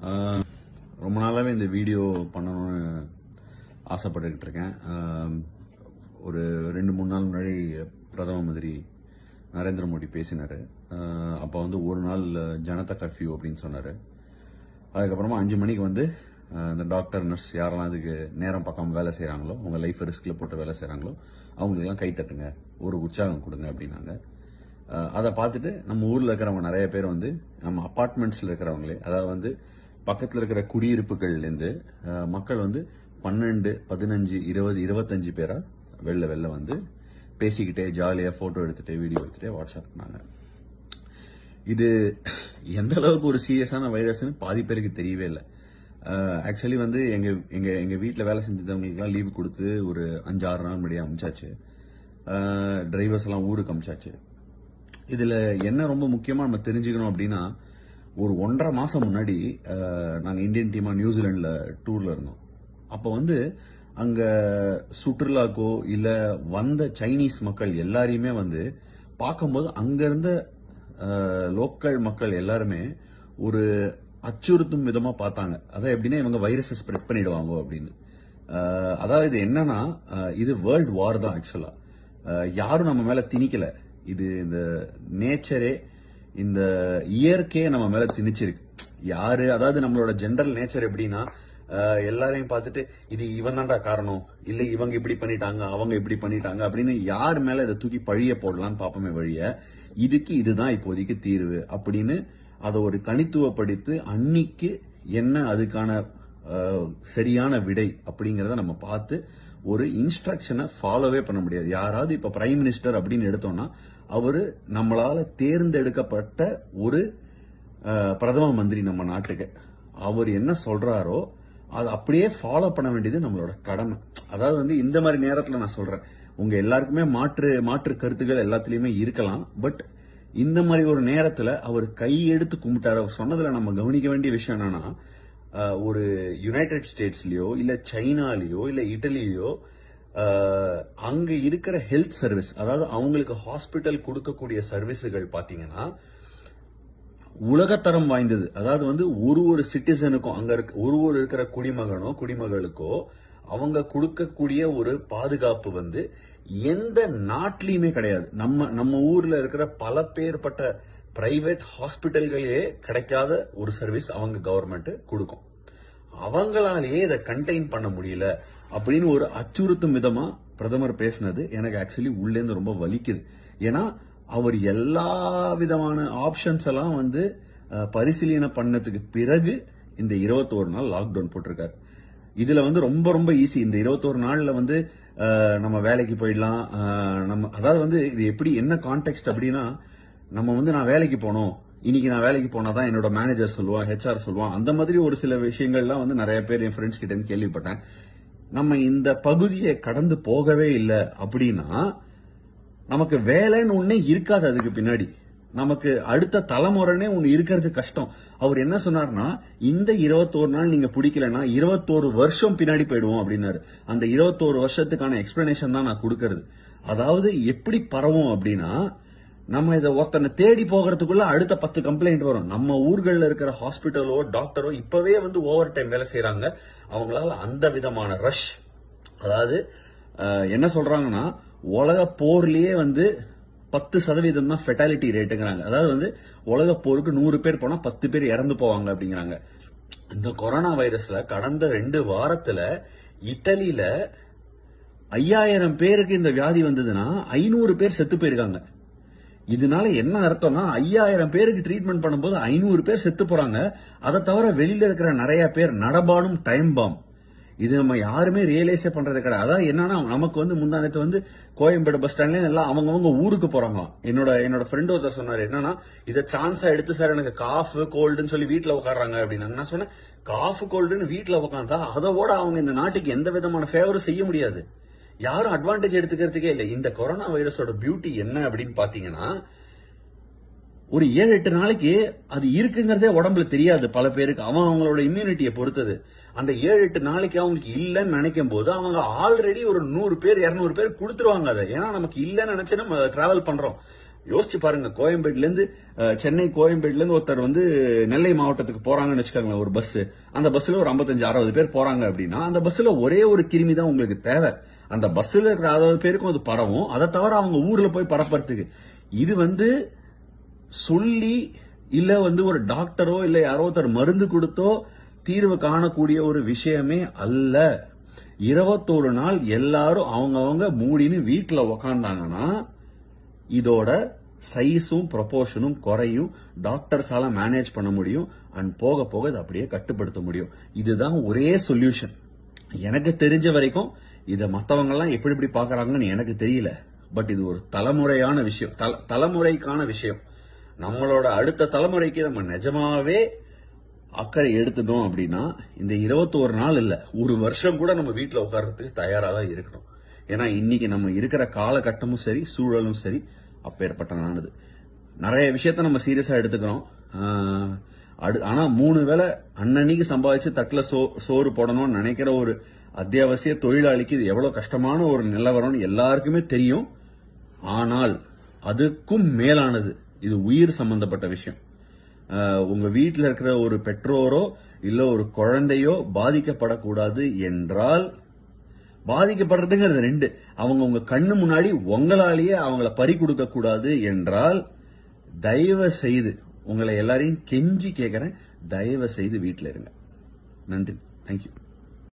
ஆஹ் ரொம்ப நாளாவே இந்த வீடியோ பண்ணணும்னு ஆசைப்பட்டுக்கிட்டு இருக்கேன் ஆஹ் ஒரு ரெண்டு மூணு நாள் முன்னாடி பிரதம மந்திரி நரேந்திர மோடி பேசினாரு ஆஹ் அப்போ வந்து ஒரு நாள் ஜனதா கர்ஃபியூ அப்படின்னு சொன்னாரு அதுக்கப்புறமா அஞ்சு மணிக்கு வந்து ஆஹ் இந்த டாக்டர் நர்ஸ் யாரெல்லாம் இதுக்கு நேரம் பார்க்காம வேலை செய்றாங்களோ அவங்க லைஃப் ரிஸ்க்ல போட்டு வேலை செய்றாங்களோ அவங்களுக்கெல்லாம் கை தட்டுங்க ஒரு உற்சாகம் கொடுங்க அப்படின்னாங்க ஆஹ் அதை பார்த்துட்டு நம்ம ஊர்ல இருக்கிறவங்க நிறைய பேர் வந்து நம்ம அபார்ட்மெண்ட்ஸ்ல இருக்கிறவங்களே அதாவது வந்து பக்கத்துல இருக்கிற குடியிருப்புகள்லேருந்து ஆஹ் மக்கள் வந்து பன்னெண்டு பதினஞ்சு இருபது இருபத்தஞ்சு பேரா வெளில வெளில வந்து பேசிக்கிட்டே ஜாலியா போட்டோ எடுத்துட்டு வீடியோ எடுத்துட்டு வாட்ஸ்அப் பண்ணாங்க இது எந்த அளவுக்கு ஒரு சீரியஸான வைரஸ்னு பாதி பேருக்கு தெரியவே இல்லை ஆக்சுவலி வந்து எங்க எங்க எங்க வீட்ல வேலை செஞ்சவங்களுக்குலாம் லீவு கொடுத்து ஒரு அஞ்சு ஆறு நாள் முன்னாடியே அமிச்சாச்சு டிரைவர்ஸ் எல்லாம் ஊருக்கு அமிச்சாச்சு இதுல என்ன ரொம்ப முக்கியமா நம்ம தெரிஞ்சுக்கணும் அப்படின்னா ஒரு ஒன்றரை மாசம் முன்னாடி அஹ், நாங்க இந்தியன் டீமா நியூசிலாந்துல டூர்ல இருந்தோம் அப்ப வந்து அங்க சுற்றுலாக்கோ இல்ல வந்த சைனீஸ் மக்கள் எல்லாரையுமே வந்து பார்க்கும்போது அங்க இருந்த லோக்கல் மக்கள் எல்லாருமே ஒரு அச்சுறுத்தும் விதமா பார்த்தாங்க அதான் எப்படின்னா இவங்க வைரஸை ஸ்ப்ரெட் பண்ணிடுவாங்க அப்படின்னு அஹ், அதாவது இது என்னன்னா அஹ், இது வேர்ல்ட் வார் தான் ஆக்சுவலா யாரும் நம்ம மேல திணிக்கல இது இந்த நேச்சரே இந்த இயற்கையே நம்ம மேல திணிச்சிருக்கு யாரு அதாவது நம்மளோட ஜென்ரல் நேச்சர் எப்படின்னா அஹ், எல்லாரையும் பார்த்துட்டு இது இவன் தான்டா காரணம் இல்ல இவங்க இப்படி பண்ணிட்டாங்க அவங்க இப்படி பண்ணிட்டாங்க அப்படின்னு யார் மேல இதை தூக்கி பழிய போடலாம்னு பாப்போமே வழிய இதுக்கு இதுதான் இப்போதைக்கு தீர்வு அப்படின்னு அதை ஒரு தனித்துவப்படுத்தி அன்னைக்கு என்ன அதுக்கான அஹ், சரியான விடை அப்படிங்கறத நம்ம பார்த்து ஒரு இன்ஸ்ட்ரக்ஷனை ஃபாலோவே பண்ண முடியாது யாராவது இப்ப பிரைம் மினிஸ்டர் அப்படின்னு எடுத்தோம்னா அவரு நம்மளால தேர்ந்தெடுக்கப்பட்ட ஒரு அஹ், பிரதம மந்திரி நம்ம நாட்டுக்கு அவர் என்ன சொல்றாரோ அதை அப்படியே ஃபாலோ பண்ண வேண்டியது நம்மளோட கடமை அதாவது வந்து இந்த மாதிரி நேரத்துல நான் சொல்றேன் உங்க எல்லாருக்குமே மாற்று மாற்று கருத்துக்கள் எல்லாத்துலயுமே இருக்கலாம் பட் இந்த மாதிரி ஒரு நேரத்துல அவர் கையெடுத்து கும்பிட்டாரு அவர் சொன்னதுல நம்ம கவனிக்க வேண்டிய விஷயம் என்னன்னா அஹ், ஒரு யுனைடெட் ஸ்டேட்ஸ்லயோ இல்ல சைனாலயோ இல்ல இட்டலியோ அஹ், அங்க இருக்கிற ஹெல்த் சர்வீஸ் அதாவது அவங்களுக்கு ஹாஸ்பிட்டல் கொடுக்கக்கூடிய சர்வீஸுகள் பாத்தீங்கன்னா உலகத்தரம் வாய்ந்தது அதாவது வந்து ஒரு ஒரு சிட்டிசனுக்கும் அங்க இருக்க ஒரு ஒரு இருக்கிற குடிமகனோ குடிமகளுக்கோ அவங்க கொடுக்கக்கூடிய ஒரு பாதுகாப்பு வந்து எந்த நாட்டிலையுமே கிடையாது நம்ம நம்ம ஊர்ல இருக்கிற பல பேர்பட்ட பிரைவேட் ஹாஸ்பிட்டல்களே கிடைக்காத ஒரு சர்வீஸ் அவங்க கவர்மெண்ட் கொடுக்கும் அவங்களாலேயே இதை கண்டெயின் பண்ண முடியல அப்படின்னு ஒரு அச்சுறுத்தும் விதமா பிரதமர் பேசினது எனக்கு ஆக்சுவலி உள்ளேந்து ரொம்ப வலிக்குது ஏன்னா அவர் எல்லா விதமான ஆப்ஷன்ஸ் எல்லாம் வந்து அஹ், பரிசீலனை பண்ணதுக்கு பிறகு இந்த 21 நாள் லாக்டவுன் போட்டிருக்காரு இதுல வந்து ரொம்ப ரொம்ப ஈஸி இந்த 21 நாள்ல வந்து அஹ், நம்ம வேலைக்கு போயிடலாம் அஹ், நம்ம அதாவது வந்து இது எப்படி என்ன கான்டெக்ட் அப்படின்னா நம்ம வந்து நான் வேலைக்கு போனோம் இன்னைக்கு நான் வேலைக்கு போனாதான் என்னோட மேனேஜர் சொல்லுவான் ஹெச்ஆர் சொல்லுவான் அந்த மாதிரி ஒரு சில விஷயங்கள்லாம் வந்து நிறைய பேர் என் ஃப்ரெண்ட்ஸ் கிட்ட இருந்து கேள்விப்பட்டேன் நம்ம இந்த பகுதியை கடந்து போகவே இல்லை அப்படின்னா நமக்கு வேலைன்னு ஒண்ணே இருக்காது அதுக்கு பின்னாடி நமக்கு அடுத்த தலைமுறைனே ஒண்ணு இருக்கிறது கஷ்டம் அவர் என்ன சொன்னார்னா இந்த 21 நாள் நீங்க பிடிக்கலன்னா 21 வருஷம் பின்னாடி போயிடுவோம் அப்படின்னாரு அந்த 21 வருஷத்துக்கான எக்ஸ்பிளனேஷன் தான் நான் கொடுக்கறது அதாவது எப்படி பரவும் அப்படின்னா நம்ம இதை ஒருத்தனை தேடி போகிறதுக்குள்ள அடுத்த பத்து கம்ப்ளைண்ட் வரும் நம்ம ஊர்கள்ல இருக்கிற ஹாஸ்பிட்டலோ டாக்டரோ இப்பவே வந்து ஓவர் டைம் வேலை செய்யறாங்க அவங்களால அந்த விதமான ரஷ் அதாவது அஹ், என்ன சொல்றாங்கன்னா உலக போர்லயே வந்து பத்து சதவீதம் தான் ஃபெட்டாலிட்டி ரேட்டுங்கிறாங்க அதாவது வந்து உலக போருக்கு நூறு பேர் போனா பத்து பேர் இறந்து போவாங்க அப்படிங்கிறாங்க இந்த கொரோனா வைரஸ்ல கடந்த ரெண்டு வாரத்துல இட்டலியில ஐயாயிரம் பேருக்கு இந்த வியாதி வந்ததுன்னா ஐநூறு பேர் செத்து போயிருக்காங்க இதனால என்ன அர்த்தம்னா ஐயாயிரம் பேருக்கு ட்ரீட்மெண்ட் பண்ணும்போது ஐநூறு பேர் செத்து போறாங்க அதை தவிர வெளியில இருக்கிற நிறைய பேர் நடபாடும் டைம் பாம் இது நம்ம யாருமே ரியலைஸே பண்றது கிடையாது அதான் என்னன்னா நமக்கு வந்து முந்தானத்து வந்து கோயம்பேடு பஸ் ஸ்டாண்ட்ல எல்லாம் அவங்கவங்க ஊருக்கு போறாங்களாம் என்னோட என்னோட ஃப்ரெண்ட் ஒருத்தர் சொன்னாரு என்னன்னா இதை சான்ஸா எடுத்து சார் எனக்கு காஃப் கோல்டுன்னு சொல்லி வீட்ல உட்காடுறாங்க அப்படின்னு நான் சொன்னேன் காஃப் கோல்டுன்னு வீட்ல உட்காந்தா அதோட அவங்க இந்த நாட்டுக்கு எந்த விதமான ஃபேவரும் செய்ய முடியாது யாரும் அட்வான்டேஜ் எடுத்துக்கிறதுக்கே இல்லை இந்த கொரோனா வைரஸோட பியூட்டி என்ன அப்படின்னு பாத்தீங்கன்னா ஒரு ஏழு எட்டு நாளைக்கு அது இருக்குங்கிறதே உடம்புல தெரியாது பல பேருக்கு அவன் அவங்களோட இம்யூனிட்டியை பொறுத்தது அந்த ஏழு எட்டு நாளைக்கு அவங்களுக்கு இல்லைன்னு நினைக்கும் போது அவங்க ஆல்ரெடி ஒரு நூறு பேர் இருநூறு பேர் கொடுத்துருவாங்க அதை ஏன்னா நமக்கு இல்லைன்னு நினைச்சு நம்ம டிராவல் பண்றோம் யோசிச்சு பாருங்க கோயம்பேடுல இருந்து அஹ், சென்னை கோயம்பேடுல இருந்து ஒருத்தர் வந்து நெல்லை மாவட்டத்துக்கு போறாங்கன்னு வச்சுக்கோங்களேன் ஒரு பஸ் அந்த பஸ்ல ஒரு 55 அறுபது பேர் போறாங்க அப்படின்னா அந்த பஸ்ல ஒரே ஒரு கிருமி தான் உங்களுக்கு தேவை அந்த பஸ்ல இருக்கிற அறுபது பேருக்கும் அது பரவும் அதை தவிர அவங்க ஊர்ல போய் பரப்புறதுக்கு இது வந்து சொல்லி இல்ல வந்து ஒரு டாக்டரோ இல்ல யாரோ ஒருத்தர் மருந்து கொடுத்தோ தீர்வு காணக்கூடிய ஒரு விஷயமே அல்ல இருபத்தோரு நாள் எல்லாரும் அவங்கவங்க மூடின்னு வீட்டுல உக்காந்தாங்கன்னா இதோட சைஸும் ப்ரொபோர்ஷனும் குறையும் டாக்டர்ஸால மேனேஜ் பண்ண முடியும் அண்ட் போக போக இதை அப்படியே கட்டுப்படுத்த முடியும் இதுதான் ஒரே சொல்யூஷன் எனக்கு தெரிஞ்ச வரைக்கும் இதை மத்தவங்க எல்லாம் எப்படி எப்படி பாக்குறாங்கன்னு எனக்கு தெரியல பட் இது ஒரு தலைமுறையான விஷயம் தல- தலைமுறைக்கான விஷயம் நம்மளோட அடுத்த தலைமுறைக்கு நம்ம நிஜமாவே அக்கறை எடுத்துட்டோம் அப்படின்னா இந்த 21 நாள் இல்ல ஒரு வருஷம் கூட நம்ம வீட்ல உட்கார்றதுக்கு தயாரா தான் இருக்கணும் ஏன்னா இன்னைக்கு நம்ம இருக்கிற காலகட்டமும் சரி சூழலும் சரி அப்பேற்பட்டதானது நிறைய விஷயத்த நம்ம சீரியஸா எடுத்துக்கிறோம் ஆஹ், அடு- ஆனா மூணு வேளை அன்னன்னைக்கு சம்பாதிச்சு தட்டுல சோ சோறு போடணும்னு நினைக்கிற ஒரு அத்தியாவசிய தொழிலாளிக்கு இது எவ்வளவு கஷ்டமான ஒரு நிலவரம்னு எல்லாருக்குமே தெரியும் ஆனால் அதுக்கும் மேலானது இது உயிர் சம்பந்தப்பட்ட விஷயம் ஆஹ், உங்க வீட்டில் இருக்கிற ஒரு பெற்றோரோ இல்ல ஒரு குழந்தையோ பாதிக்கப்படக்கூடாது என்றால் பாதிக்கப்படுறதுங்கிறது ரெண்டு அவங்க உங்க கண்ணு முன்னாடி உங்களாலேயே அவங்கள பறி கொடுக்க கூடாது என்றால் தயவு செய்து உங்களை எல்லாரையும் கெஞ்சி கேட்கறேன் தயவு செய்து வீட்டில் இருங்க நன்றி தேங்க்யூ